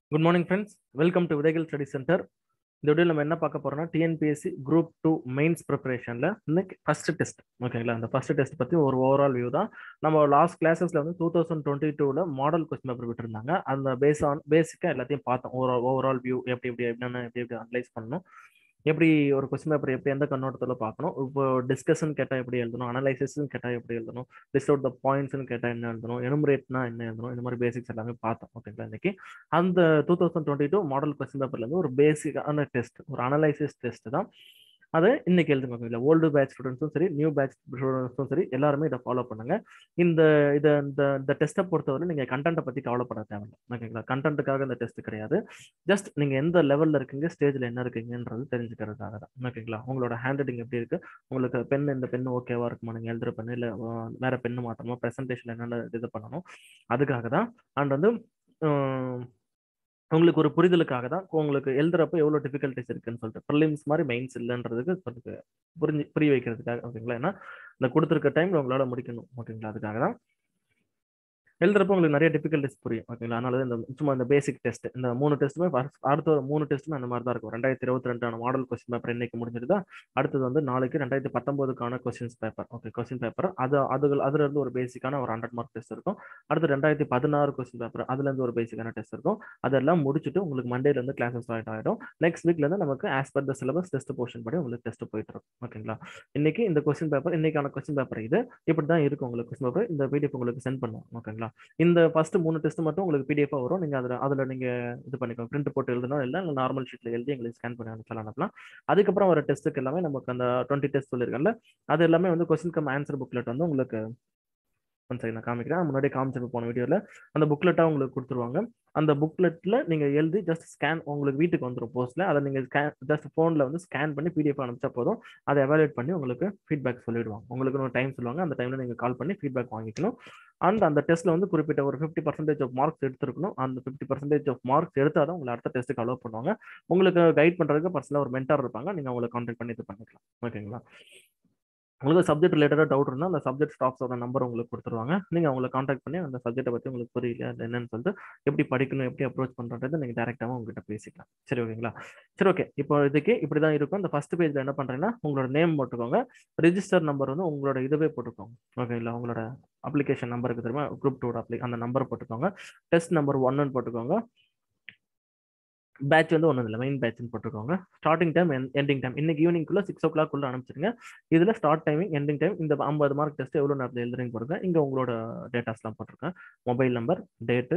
good morning friends welcome to Vidhaigal study centre இந்த video நம்ம என்ன பார்க்க போறோம்னா டிஎன்பிஎஸ்சி குரூப் டூ மெயின்ஸ் ப்ரிப்பரேஷனில் இன்னைக்கு ஃபர்ஸ்ட் டெஸ்ட் ஓகேங்களா அந்த ஃபர்ஸ்ட் டெஸ்ட் பற்றி ஒரு ஓவரால் வியூ தான் நம்ம லாஸ்ட் கிளாஸஸ்ல வந்து டூ தௌசண்ட் டுவெண்ட்டி டூவில் மாடல் கொஸ்டின் பேப்பர் விட்டுருந்தாங்க அந்த பேஸ் ஆன் பேசிக்காக எல்லாத்தையும் பார்த்தோம் ஓவரால் ஓவரால் வியூ எப்படி எப்படி என்னென்ன எப்படி எப்படி அனலைஸ் பண்ணணும் எப்படி ஒரு கொஸ்டின் பேப்பர் எப்படி எந்த கண்ணோட்டத்தில் பார்க்கணும் இப்போ டிஸ்கஷன் கேட்டால் எப்படி எழுதணும் அனலைசிஸ்ன்னு கேட்டால் எப்படி எழுதணும் லிஸ்ட் அவுட் த பாயிண்ட்ஸ்னு கேட்டால் என்ன எழுதணும் எனுமரேட்னா என்ன எழுதணும் இந்த மாதிரி பேசிக்ஸ் எல்லாமே பார்த்தோம் ஓகேங்களா இன்னைக்கு அந்த two thousand twenty two model question பேப்பர்லேருந்து ஒரு பேசிக்கான டெஸ்ட் ஒரு அனலைசிஸ் டெஸ்ட் தான் அதை இன்னைக்கு எழுதுங்க ஓகேங்களா ஓல்டு பேட்ச் ஸ்டூடெண்ட்ஸும் சரி நியூ பேட்ச் ஸ்டூடெண்ட்ஸும் சரி எல்லாருமே இதை ஃபாலோ பண்ணுங்க இந்த இதை இந்த இந்த டெஸ்ட்டை பொறுத்தவரை நீங்கள் கண்டென்ட்டை பற்றி கவலைப்பட தேவையில்லை ஓகேங்களா கண்டென்ட்டுக்காக இந்த டெஸ்ட் கிடையாது ஜஸ்ட் நீங்கள் எந்த லெவலில் இருக்கீங்க ஸ்டேஜில் என்ன இருக்கீங்கன்றது தெரிஞ்சுக்கிறதுக்காக தான் ஓகேங்களா உங்களோட ஹேண்ட் ரைட்டிங் எப்படி இருக்கு உங்களுக்கு பென் இந்த பென் ஓகேவா இருக்குமா நீங்கள் எழுதுற பென் இல்லை வேற பெண்ணு மாற்றணுமா ப்ரெசன்டேஷன் என்னென்ன இது பண்ணணும் அதுக்காக தான் அண்ட் வந்து உங்களுக்கு ஒரு புரிதலுக்காக தான் உங்களுக்கு எழுதுறப்ப எவ்வளோ டிஃபிகல்ட்டிஸ் இருக்குன்னு சொல்லிட்டு ப்ரிலிம்ஸ் மாதிரி மெயின்ஸ் இல்லைன்றதுக்கு சொல்லிட்டு புரிஞ்சு புரிய வைக்கிறதுக்காக ஓகேங்களா ஏன்னா இந்த கொடுத்துருக்க டைம்ல உங்களால முடிக்கணும் ஓகேங்களா அதுக்காக தான் எழுதுறப்ப உங்களுக்கு நிறைய டிஃபிகல்ட்டிஸ் புரியும் ஓகேங்களா அதனால இந்த சும்மா இந்த பேசிக் டெஸ்ட் இந்த மூணு டெஸ்ட்டுமே அடுத்த ஒரு மூணு டெஸ்ட்டுமே அந்த மாதிரி தான் இருக்கும் ரெண்டாயிரத்தி இருபத்தி ரெண்டான மாடல் கொஸ்டின் பேப்பர் இன்னைக்கு முடிஞ்சிருதா அடுத்தது வந்து நாளைக்கு ரெண்டாயிரத்தி பத்தொன்பதுக்கான questions paper okay question paper அது அது அதுல இருந்து ஒரு பேசிக்கான ஒரு ஹண்ட்ரட் மார்க் டெஸ்ட் இருக்கும் அடுத்து ரெண்டாயிரத்தி பதினாறு கொஸ்டின் பேப்பர் அதுல இருந்து ஒரு பேசிக்கான டெஸ்ட் இருக்கும் அதெல்லாம் முடிச்சுட்டு உங்களுக்கு மண்டேல இருந்து கிளாஸஸ் ஸ்டார்ட் ஆகிடும் நெக்ஸ்ட் வீக்ல இருந்து நமக்கு as per the syllabus test portion படி உங்களுக்கு டெஸ்ட் போயிட்டு இருக்கும் ஓகேங்களா இன்னைக்கு இந்த கொஸ்டின் பேப்பர் இன்னைக்கான கொஸ்டின் பேப்பர் இது இப்படி தான் இருக்கும் உங்களுக்கு கொஸ்டின் பேப்பர் இந்த பிடிஎஃப் உங்களுக்கு சென்ட் பண்ணுவோம் ஓகேங்களா இந்த ஃபர்ஸ்ட் மூணு டெஸ்ட் மட்டும் உங்களுக்கு பிடிஎஃப் வரும் நீங்க அதில் அதில் நீங்க இது பண்ணிக்கோங்க பிரிண்ட் போட்டு எழுதணும் இல்லை நார்மல் ஷீட்ல எழுதி எங்களுக்கு ஸ்கேன் பண்ணி அனுப்பலாம் அனுப்பலாம் அதுக்கப்புறம் வர டெஸ்ட்டுக்கு எல்லாமே நமக்கு அந்த டுவெண்ட்டி டெஸ்ட் சொல்லியிருக்கேன்ல அது எல்லாமே வந்து கொஸ்டின் கம் ஆன்சர் புக்லெட் வந்து உங்களுக்கு ஒன் சரி நான் காமிக்கிறேன் முன்னாடி காமிச்சிட்டு போன வீடியோவில் அந்த புக்லெட்டாக உங்களுக்கு கொடுத்துருவாங்க அந்த புக்லெட்டில் நீங்கள் எழுதி ஜஸ்ட் ஸ்கேன் உங்களுக்கு வீட்டுக்கு வந்துடும் போஸ்ட்டில் அதை நீங்கள் ஸ்கேன் ஜஸ்ட் ஃபோனில் வந்து ஸ்கேன் பண்ணி பிடிஎஃப் அனுப்பிச்சா போதும் அதை எவாலுவேட் பண்ணி உங்களுக்கு ஃபீட்பேக் சொல்லிடுவாங்க உங்களுக்கு ஒரு டைம் சொல்லுவாங்க அந்த டைமில் நீங்கள் கால் பண்ணி ஃபீட்பேக் வாங்கிக்கணும் அண்ட் அந்த டெஸ்ட்டில் வந்து குறிப்பிட்ட ஒரு ஃபிஃப்டி பர்சன்டேஜ் ஆஃப் மார்க்ஸ் எடுத்துருக்கணும் அந்த ஃபிஃப்டி பர்சன்டேஜ் ஆஃப் மார்க்ஸ் எடுத்தால் தான் உங்களை அடுத்த டெஸ்ட்டுக்கு அலோவ் பண்ணுவாங்க உங்களுக்கு கைட் பண்ணுறதுக்கு பர்சனலாக ஒரு மென்டார் இருப்பாங்க நீங்கள் அவங்களை கான்டாக்ட் பண்ணி இது பண்ணிக்கலாம் ஓகேங்களா உங்களுக்கு சப்ஜெக்ட் ரிலேட்டடாக டவுட் இருந்தால் அந்த சப்ஜெக்ட் ஸ்டாஃப்ஸோட நம்பர் உங்களுக்கு கொடுத்துருவாங்க நீங்கள் அவங்களை காண்டாக்ட் பண்ணி அந்த சப்ஜெக்ட்டை பற்றி உங்களுக்கு புரியல அது என்னன்னு சொல்லிட்டு எப்படி படிக்கணும் எப்படி அப்ரோச் பண்ணுறது நீங்கள் டேரெக்டாகவும் உங்ககிட்ட பேசிக்கலாம் சரி ஓகேங்களா சரி ஓகே இப்போ இதுக்கு இப்படி தான் இருக்கும் இந்த ஃபஸ்ட் பேஜில் என்ன பண்ணுறீங்கன்னா உங்களோட நேம் போட்டுக்கோங்க ரிஜிஸ்டர் நம்பர் வந்து உங்களோட இதுவே போட்டுக்கோங்க ஓகேங்களா உங்களோட அப்ளிகேஷன் நம்பருக்கு தெரியுமா குரூப் டூட அப்ளி அந்த நம்பர் போட்டுக்கோங்க டெஸ்ட் நம்பர் ஒன்னு போட்டுக்கோங்க பேட்ச் வந்து ஒன்றும் இல்லை மெயின் பேட்ச்னு போட்டுக்கோங்க ஸ்டார்டிங் டைம் எண்டிங் டைம் இன்னைக்கு ஈவினிங்குள்ள சிக்ஸ் ஓ கிளாக் உள்ள அனுப்பிச்சிருங்க இதில் ஸ்டார்ட் டைமிங் எண்டிங் டைம் இந்த ஐம்பது மார்க் டெஸ்ட் எவ்வளோ நேரத்தில் எழுதுறீங்க போடுங்க இங்கே உங்களோட டேட்டாஸ்லாம் போட்டிருக்கேன் மொபைல் நம்பர் டேட்டு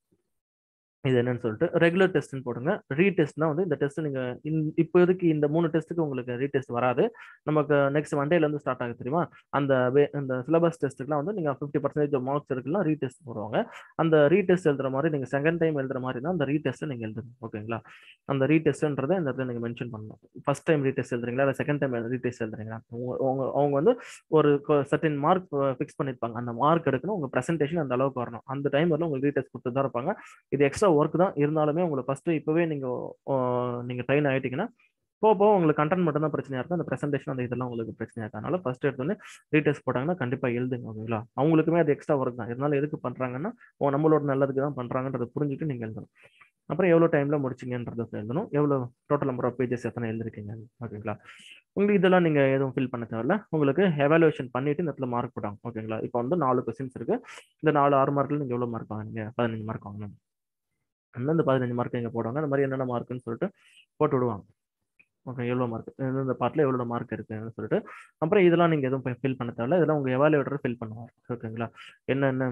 இது என்னன்னு சொல்லிட்டு ரெகுலர் டெஸ்ட்னு போடுங்க ரீடெஸ்ட்னா வந்து இந்த டெஸ்ட் நீங்க இப்போதைக்கு இந்த மூணு டெஸ்ட்டுக்கு உங்களுக்கு ரீடெஸ்ட் வராது நமக்கு நெக்ஸ்ட் மண்டேல இருந்து ஸ்டார்ட் ஆகுது தெரியுமா அந்த அந்த சிலபஸ் டெஸ்ட்டுக்குலாம் வந்து நீங்க ஃபிஃப்டி பர்சன்டேஜ் மார்க்ஸ் இருக்குலாம் ரீடெஸ்ட் போடுவாங்க அந்த ரீடெஸ்ட் எழுதுற மாதிரி நீங்க செகண்ட் டைம் எழுதுற மாதிரி தான் அந்த ரீடெஸ்ட் நீங்க எழுதுங்க ஓகேங்களா அந்த ரீடெஸ்ட்ன்றதை இந்த இடத்துல நீங்க மென்ஷன் பண்ணணும் ஃபர்ஸ்ட் டைம் ரீடெஸ்ட் எழுதுறீங்களா இல்லை செகண்ட் டைம் ரீடெஸ்ட் எழுதுறீங்களா அவங்க அவங்க வந்து ஒரு சர்டின் மார்க் ஃபிக்ஸ் பண்ணிருப்பாங்க அந்த மார்க் எடுக்கணும் உங்க ப்ரெசன்டேஷன் அந்த அளவுக்கு வரணும் அந்த டைம் வரல உங்களுக்கு ரீடெஸ்ட் கொடுத்து தான் இருப்பாங்க இது எக்ஸ்ட்ரா ஒர்க் தான் இருந்தாலுமே உங்களுக்கு ஃபர்ஸ்ட் இப்பவே நீங்க நீங்க ட்ரெயின் ஆயிட்டீங்கன்னா போக போக உங்களுக்கு கண்டென்ட் மட்டும் தான் பிரச்சனையா இருக்கும் அந்த பிரசன்டேஷன் அந்த இதெல்லாம் உங்களுக்கு பிரச்சனையா இருக்கும் அதனால ஃபர்ஸ்ட் எடுத்தோடனே ரீடெஸ்ட் போட்டாங்கன்னா கண்டிப்பா எழுதுங்க ஓகேங்களா அவங்களுக்குமே அது எக்ஸ்ட்ரா ஒர்க் தான் இருந்தாலும் எதுக்கு பண்றாங்கன்னா நம்மளோட நல்லதுக்கு தான் பண்றாங்கன்றத புரிஞ்சுட்டு நீங்க எழுதணும் அப்புறம் எவ்வளோ டைம்ல முடிச்சிங்கன்றத எழுதணும் எவ்வளோ டோட்டல் நம்பர் ஆஃப் பேஜஸ் எத்தனை எழுதிருக்கீங்க ஓகேங்களா உங்களுக்கு இதெல்லாம் நீங்க எதுவும் ஃபில் பண்ண தேவையில்ல உங்களுக்கு எவாலுவேஷன் பண்ணிட்டு இந்த இடத்துல மார்க் போட்டாங்க ஓகேங்களா இப்போ வந்து நாலு கொஸ்டின்ஸ் இருக்கு இந்த நாலு ஆறு மார்க்ல நீங்க எவ்வளவு மார்க் வாங்கினீங்க பதினஞ்சு மார்க் வாங்கணும் அந்த பதினஞ்சு மார்க் இங்கே போடுவாங்க அந்த மாதிரி என்னென்ன மார்க்குன்னு சொல்லிட்டு போட்டு விடுவாங்க ஓகே எவ்வளோ மார்க் இந்த பார்ட்டில் எவ்வளோ மார்க் இருக்குன்னு சொல்லிட்டு அப்புறம் இதெல்லாம் நீங்கள் எதுவும் ஃபில் பண்ண தேவையில்ல இதெல்லாம் உங்கள் எவாலுவேட்டர் ஃபில் பண்ணுவார் ஓகேங்களா என்னென்ன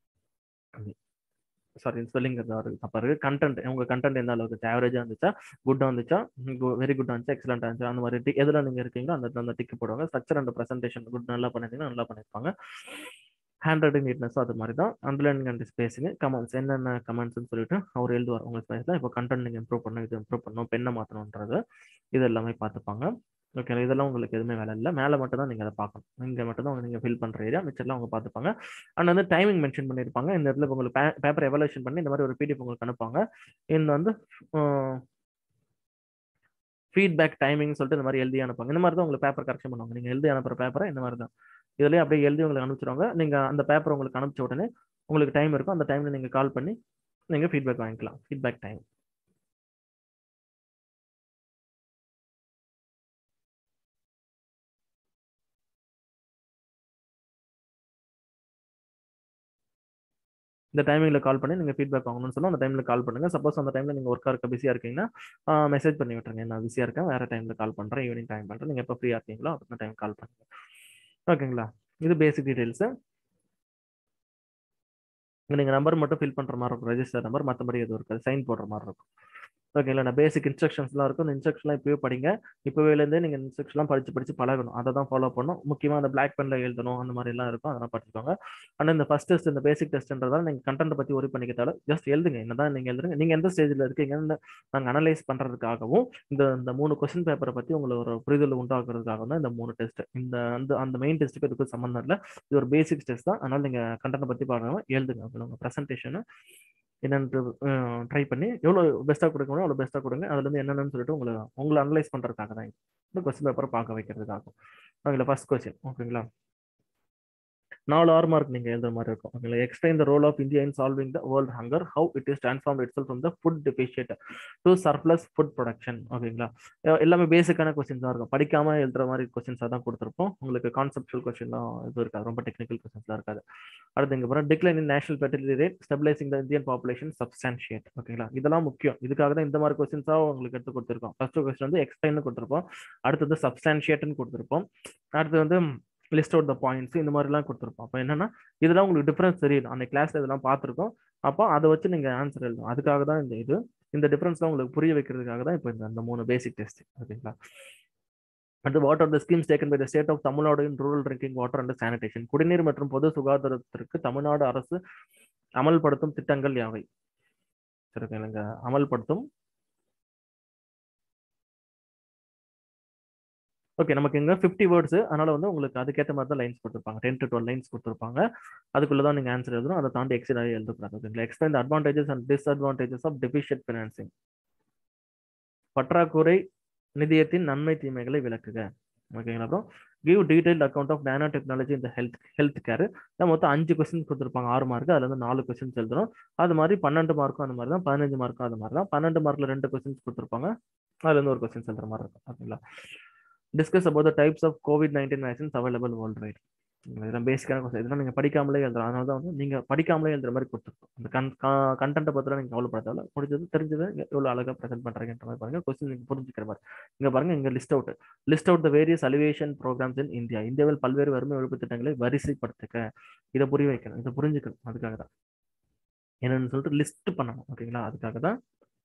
சாரி ஸ்பெல்லிங் தப்பா இருக்கு கண்டென்ட் உங்க கண்டென்ட் எந்த அளவுக்கு ஆவரேஜா இருந்துச்சா குட்டா இருந்துச்சா வெரி குட்டா இருந்துச்சா எக்ஸலண்டா இருந்துச்சா அந்த மாதிரி எதுல நீங்க இருக்கீங்களோ அந்த அந்த டிக் போடுவாங்க ஸ்ட்ரக்சர் அண்ட் ப்ரெசன்டேஷன் குட் நல்லா பண்ணிருந்தீங்கன்னா நல்லா பண்ணிருப்பாங்க ஹேண்ட் ரைட்டிங் நீட்னஸ் அது மாதிரி தான் அண்டர்லைனிங் அண்ட் ஸ்பேசிங் கமெண்ட்ஸ் என்னென்ன கமெண்ட்ஸ்னு சொல்லிட்டு அவர் எழுதுவார் உங்கள் ஸ்பேஸில் இப்போ கண்டென்ட் நீங்கள் இம்ப்ரூவ் பண்ணணும் இது இம்ப்ரூவ் பண்ணணும் பெண்ணை மாற்றணுன்றது இது எல்லாமே பார்த்துப்பாங்க ஓகே இதெல்லாம் உங்களுக்கு எதுவுமே வேலை இல்லை மேலே மட்டும் தான் நீங்கள் அதை பார்க்கணும் இங்கே மட்டும் தான் நீங்கள் ஃபில் பண்ணுற ஏரியா மிச்சர்லாம் அவங்க பார்த்துப்பாங்க அண்ட் வந்து டைமிங் மென்ஷன் பண்ணியிருப்பாங்க இந்த இடத்துல உங்களுக்கு பேப்பர் எவலேஷன் பண்ணி இந்த மாதிரி ஒரு பிடிஎஃப் உங்களுக்கு அனுப்புவாங்க இந்த வந்து ஃபீட்பேக் டைமிங் சொல்லிட்டு இந்த மாதிரி எழுதி அனுப்பாங்க இந்த மாதிரி தான் உங்களுக்கு பேப்பர் கரெக்ஷன் பண்ணுவாங்க நீங்கள் எழுதி அனுப்புற பேப்பரை இந்த மாதிரி தான் இதுலேயே அப்படியே எழுதி உங்களுக்கு அனுப்பிச்சிருவாங்க நீங்கள் அந்த பேப்பர் உங்களுக்கு அனுப்பிச்ச உடனே உங்களுக்கு டைம் இருக்கும் அந்த டைமில் நீங்கள் கால் பண்ணி நீங்கள் ஃபீட்பேக் வாங்கிக்கலாம் ஃபீட்பேக் டைம் இந்த டைமிங்கில் கால் பண்ணி நீங்கள் ஃபீட்பேக் வாங்கணும்னு சொன்னால் அந்த டைமில் கால் பண்ணுங்கள் சப்போஸ் அந்த டைமில் நீங்கள் ஒர்க்காக இருக்க பிஸியாக இருக்கீங்கன்னா மெசேஜ் பண்ணி விட்டுருங்க நான் பிஸியாக இருக்கேன் வேறு டைமில் கால் பண்ணுறேன் ஈவினிங் டைம் பண்ணுறேன் நீங்கள் எப்போ ஃப்ரீயாக இருக்கீங்களோ அந்த டைம் கால் பண்ணுங்கள் ஓகேங்களா இது பேசிக் டீட்டெயில்ஸு நீங்கள் நம்பர் மட்டும் ஃபில் பண்ணுற மாதிரி இருக்கும் ரெஜிஸ்டர் நம்பர் மற்றபடி எதுவும் இருக்காது சைன் போடுற மாதிரி இருக்கும் ஓகேங்களா நான் பேசிக் இன்ஸ்ட்ரக்ஷன்ஸ்லாம் இருக்கும் இந்த இன்ஸ்ட்ரக்ஷன்லாம் இப்போவே படிங்க இப்போவேலேருந்தே நீங்கள் இன்ஸ்ட்ரக்ஷன்லாம் படித்து படித்து பழகணும் அதை தான் ஃபாலோ பண்ணணும் முக்கியமாக அந்த பிளாக் பெனில் எழுதணும் அந்த மாதிரிலாம் இருக்கும் அதெல்லாம் படிச்சுக்கோங்க ஆனால் இந்த ஃபஸ்ட் டெஸ்ட் இந்த பேசிக் டெஸ்ட்ன்றதால நீங்கள் கண்டென்ட் பற்றி ஒரி பண்ணிக்கிறதால ஜஸ்ட் எழுதுங்க என்னதான் நீங்கள் எழுதுங்க நீங்கள் எந்த ஸ்டேஜில் இருக்கீங்கன்னு நாங்கள் அனலைஸ் பண்ணுறதுக்காகவும் இந்த இந்த மூணு கொஸ்டின் பேப்பரை பற்றி உங்களுக்கு ஒரு புரிதல் உண்டாக்குறதுக்காக தான் இந்த மூணு டெஸ்ட் இந்த அந்த அந்த மெயின் டெஸ்ட்டுக்கு இதுக்கு சம்மந்தம் இல்லை இது ஒரு பேசிக் டெஸ்ட் தான் அதனால் நீங்கள் கண்டென்ட் பற்றி பாருங்க எழுதுங்க அப்புறம் உங்கள் ப்ரெசன்டேஷனை என்னென்று ட்ரை பண்ணி எவ்வளோ பெஸ்ட்டாக கொடுக்க முடியும் அவ்வளோ பெஸ்ட்டாக கொடுங்க அதுலேருந்து என்னென்னு சொல்லிட்டு உங்களை உங்களை அனலைஸ் பண்ணுறதுக்காக தான் இந்த கொஸ்டின் பேப்பரை பார்க்க வைக்கிறதுக்காகும் ஓகேங்களா ஃபர்ஸ்ட் கொஸ்டின் ஓகேங்களா நாலு ஆறு மார்க் நீங்கள் எழுதுற மாதிரி இருக்கும் ஓகேங்களா explain the role of India in solving the world hunger how it is transform itself from the food deficit to surplus food production ஓகேங்களா எல்லாமே பேசிக்கான கொஸ்டின்ஸாக இருக்கும் படிக்காம எழுதுற மாதிரி கொஸ்டின்ஸாக தான் கொடுத்துருப்போம் உங்களுக்கு கான்செப்டுவல் கொஸ்டின்லாம் இது இருக்காது ரொம்ப டெக்னிக்கல் கொஸ்டின்ஸ்லாம் இருக்காது அடுத்து இங்கே போகிறோம் decline in national fertility rate stabilising the Indian population substantiate ஓகேங்களா இதெல்லாம் முக்கியம் இதுக்காக தான் இந்த மாதிரி கொஸ்டின்ஸாக உங்களுக்கு எடுத்து கொடுத்துருக்கோம் ஃபர்ஸ்ட் கொஸ்டின் வந்து எக்ஸ்பிளைன் கொடுத்துருப்போம் அடுத்தது சப்ஸ்டான்ஷியேட்னு கொடுத்துருப்போம் அடுத்து வந்து லிஸ்ட் அவுட் த பாயிண்ட்ஸ் இந்த மாதிரிலாம் கொடுத்துருப்போம் அப்போ என்னன்னா இதெல்லாம் உங்களுக்கு டிஃப்ரென்ஸ் தெரியும் அந்த கிளாஸ்ல இதெல்லாம் பார்த்துருக்கோம் அப்போ அதை வச்சு நீங்கள் ஆன்சர் எழுதணும் அதுக்காக தான் இந்த இது இந்த டிஃப்ரென்ஸ்லாம் உங்களுக்கு புரிய வைக்கிறதுக்காக தான் இப்போ இந்த அந்த மூணு பேசிக் டெஸ்ட் ஓகேங்களா அடுத்து what are the schemes taken by the state of Tamil Nadu in rural drinking water and sanitation குடிநீர் மற்றும் பொது சுகாதாரத்திற்கு தமிழ்நாடு அரசு அமல்படுத்தும் திட்டங்கள் யாவை சரிங்க அமல்படுத்தும் ஓகே நமக்கு இங்கே ஃபிஃப்டி வேர்ட்ஸ் அதனால வந்து உங்களுக்கு அதுக்கேற்ற மாதிரி தான் லைன்ஸ் கொடுத்துருப்பாங்க டென் டு டுவெல் லைன்ஸ் கொடுத்துருப்பாங்க அதுக்குள்ள தான் நீங்கள் ஆன்சர் எழுதணும் அதை தாண்டி எக்ஸிட் ஆகி எழுதக்கூடாது ஓகேங்களா explain advantages and disadvantages of deficit financing பற்றாக்குறை நிதியத்தின் நன்மை தீமைகளை விளக்குக ஓகேங்களா அப்புறம் give detail account of nano technology இந்த ஹெல்த் ஹெல்த் கேர் மொத்தம் அஞ்சு கொஸ்டின் கொடுத்துருப்பாங்க ஆறு மார்க் அதுல இருந்து நாலு கொஸ்டின்ஸ் எழுதணும் அது மாதிரி பன்னெண்டு மார்க்கும் அந்த மாதிரி தான் பதினஞ்சு மார்க்கும் அது மாதிரி தான் பன்னெண்டு மார்க்ல ரெண்டு கொஸ்டின்ஸ் கொடுத்துருப்பாங்க அதுல இருந்து ஒரு கொஸ்டின்ஸ் எழுதுற மாதிரி இருக்கும் ஓகேங்களா discuss about the types of COVID nineteen vaccines available worldwide இதெல்லாம் பேசிக்கான கொஸ்டின் இதெல்லாம் நீங்கள் படிக்காமலே எழுதுறோம் அதனால தான் வந்து நீங்கள் படிக்காமலே எழுதுற மாதிரி கொடுத்துருக்கோம் அந்த கன் கண்டென்ட்டை பற்றிலாம் நீங்கள் கவலைப்படாதால முடிஞ்சது தெரிஞ்சது எவ்வளோ அழகாக ப்ரெசென்ட் பண்ணுறீங்கன்ற மாதிரி பாருங்க கொஸ்டின் நீங்கள் புரிஞ்சுக்கிற மாதிரி இங்கே பாருங்க இங்கே list out list out the various alleviation programmes in India இந்தியாவில் பல்வேறு வறுமை ஒழிப்பு திட்டங்களை வரிசைப்படுத்துக்க இதை புரிய வைக்கணும் இதை புரிஞ்சுக்கணும் அதுக்காக தான் என்னன்னு சொல்லிட்டு லிஸ்ட் பண்ணணும் ஓகேங்களா அதுக்காக தான்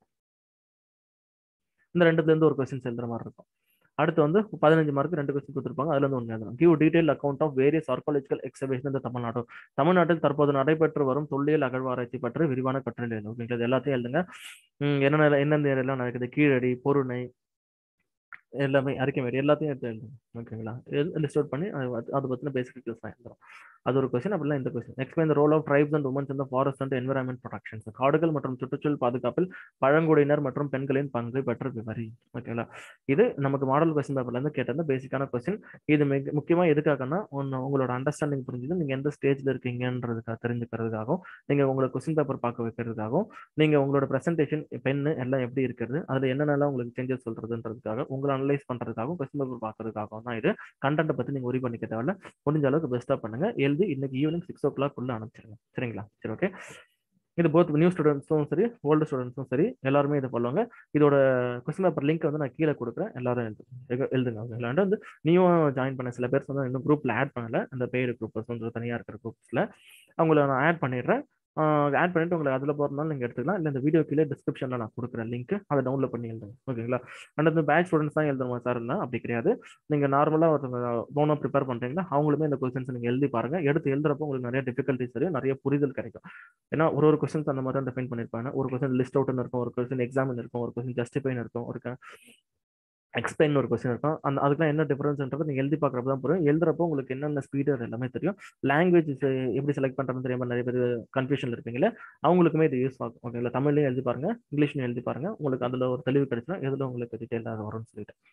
இந்த ரெண்டுலேருந்து ஒரு கொஸ்டின்ஸ் எழுதுற மாதிரி இருக்கும் அடுத்து வந்து பதினஞ்சு மார்க் ரெண்டு கொஸ்டின் கொடுத்துருப்பாங்க அதுல இருந்து ஒன்று எழுதணும் give detail account of various archaeological exhibition இந்த தமிழ்நாடு தமிழ்நாட்டில் தற்போது நடைபெற்று வரும் தொல்லியல் அகழ்வாராய்ச்சி பற்றி விரிவான கட்டுரை எழுதும் ஓகேங்களா இது எல்லாத்தையும் எழுதுங்க என்னென்ன எந்தெந்த எல்லாம் நடக்குது கீழடி பொருணை எல்லாமே அறிக்கை மாரி எல்லாத்தையும் எடுத்து எழுதுங்க ஓகேங்களா லிஸ்ட் அவுட் பண்ணி அதை பற்றின பேசிக் டீட்டெயில்ஸ் தான் எழுதுறோம் அது ஒரு கொஸ்டின் அப்படிலாம் இந்த question explain the role of tribes and women's இந்த ஃபாரஸ்ட் அண்ட் என்வரான்மெண்ட் ப்ரொடக்ஷன்ஸ் காடுகள் மற்றும் சுற்றுச்சூழல் பாதுகாப்பில் பழங்குடியினர் மற்றும் பெண்களின் பங்கு பற்றி விவரி ஓகேங்களா இது நமக்கு மாடல் கொஸ்டின் பேப்பர்ல இருந்து கேட்டது பேசிக்கான கொஸ்டின் இது மிக முக்கியமாக எதுக்காகனா ஒன்று உங்களோட அண்டர்ஸ்டாண்டிங் புரிஞ்சுது நீங்கள் எந்த ஸ்டேஜில் இருக்கீங்கன்றதுக்காக தெரிஞ்சுக்கிறதுக்காகவும் நீங்கள் உங்களோட கொஸ்டின் பேப்பர் பார்க்க வைக்கிறதுக்காகவும் நீங்கள் உங்களோட ப்ரெசன்டேஷன் பெண்ணு எல்லாம் எப்படி இருக்கிறது அதில் என்னென்னலாம் உங்களுக்கு சேஞ்சஸ் சொல்றதுன்றதுக்காக உங்களை அனலைஸ் பண்ணுறதுக்காகவும் கொஸ்டின் பேப்பர் பார்க்கறதுக்காகவும் தான் இது கண்டென்ட்டை பற்றி நீங்கள் உரி பண்ணிக்க தேவையில்ல முடிஞ்ச அளவுக்கு பெஸ்ட்டாக பண்ணுங்க எழுதி இன்னைக்கு ஈவினிங் சிக்ஸ் ஓ கிளாக் உள்ள அனுப்பிச்சிருங்க சரிங்களா சரி ஓகே இது போத் நியூ ஸ்டூடெண்ட்ஸும் சரி ஓல்டு ஸ்டூடெண்ட்ஸும் சரி எல்லாருமே இதை பண்ணுவாங்க இதோட கொஸ்டின் பேப்பர் லிங்க் வந்து நான் கீழே கொடுக்குறேன் எல்லாரும் எழுது எழுதுங்க ஓகேங்களா வந்து நீயும் ஜாயின் பண்ண சில பேர் வந்து இன்னும் குரூப்ல ஆட் பண்ணல அந்த பெய்டு குரூப் வந்து தனியாக இருக்கிற குரூப்ஸ்ல அவங்கள நான் ஆட் பண்ணிடுறேன் ஆட் பண்ணிட்டு உங்களுக்கு அதில் போகிறதுனால நீங்கள் எடுத்துக்கலாம் இல்லை இந்த வீடியோ கீழே டிஸ்கிரிப்ஷனில் நான் கொடுக்குறேன் லிங்க் அதை டவுன்லோட் பண்ணி எழுதுங்க ஓகேங்களா அண்ட் அந்த பேட்ச் ஸ்டூடெண்ட்ஸ் தான் எழுதணுமா சார் இல்லை அப்படி கிடையாது நீங்கள் நார்மலாக ஒருத்தவங்க போனாக ப்ரிப்பேர் பண்ணுறீங்களா அவங்களுமே இந்த கொஸ்டின்ஸ் நீங்கள் எழுதி பாருங்க எடுத்து எழுதுறப்போ உங்களுக்கு நிறைய டிஃபிகல்ட்டிஸ் வரும் நிறைய புரிதல் கிடைக்கும் ஏன்னா ஒரு ஒரு கொஸ்டின்ஸ் அந்த மாதிரி தான் டிஃபைன் பண்ணியிருப்பாங்க ஒரு கொஸ்டின் லிஸ்ட் அவுட்னு இருக்கும் ஒரு கொஸ்டின் எக்ஸாமின் இருக்கும் ஒரு கொஸ்டின் ஜஸ்டிஃபைன் இருக்கும் ஒரு எக்ஸ்பிளைன் ஒரு கொஸ்டின் இருக்கும் அந்த அதுக்கெல்லாம் என்ன டிஃபரன்ஸ்ன்றது நீங்கள் எழுதி பார்க்குறப்ப தான் புரியும் எழுதுறப்போ உங்களுக்கு என்னென்ன ஸ்பீடு அது எல்லாமே தெரியும் லாங்குவேஜ் எப்படி செலக்ட் பண்ணுறதுன்னு தெரியாமல் நிறைய பேர் கன்ஃபியூஷன் இருப்பீங்களே அவங்களுக்குமே இது யூஸ் ஆகும் ஓகேங்களா தமிழ்லையும் எழுதி பாருங்க இங்கிலீஷ்லையும் எழுதி பாருங்க உங்களுக்கு அதில் ஒரு தெளிவு கிடைச்சினா எதில் உங்களுக்கு டீட்டெயிலாக வரும்னு சொல்லிட்டு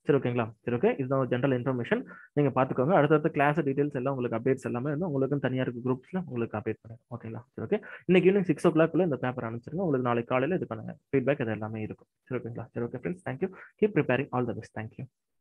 சரி ஓகேங்களா சரி ஓகே இதுதான் ஒரு ஜென்ரல் இன்ஃபர்மேஷன் நீங்கள் பார்த்துக்கோங்க அடுத்தடுத்த கிளாஸ் டீடைல்ஸ் எல்லாம் உங்களுக்கு அப்டேட்ஸ் எல்லாமே வந்து உங்களுக்கு தனியாக இருக்க குரூப்ஸில் உங்களுக்கு அப்டேட் பண்ணுங்க ஓகேங்களா சரி ஓகே இன்னைக்கு ஈவினிங் சிக்ஸ் ஓ கிளாக்ல இந்த பேப்பர் அனுப்பிச்சிருங்க உங்களுக்கு நாளைக்கு காலையில் இதுக்கான ஃபீட்பேக் அது எல்லாமே இருக்கும் சரி ஓகேங்களா சரி okay friends thank you keep preparing all the best thank you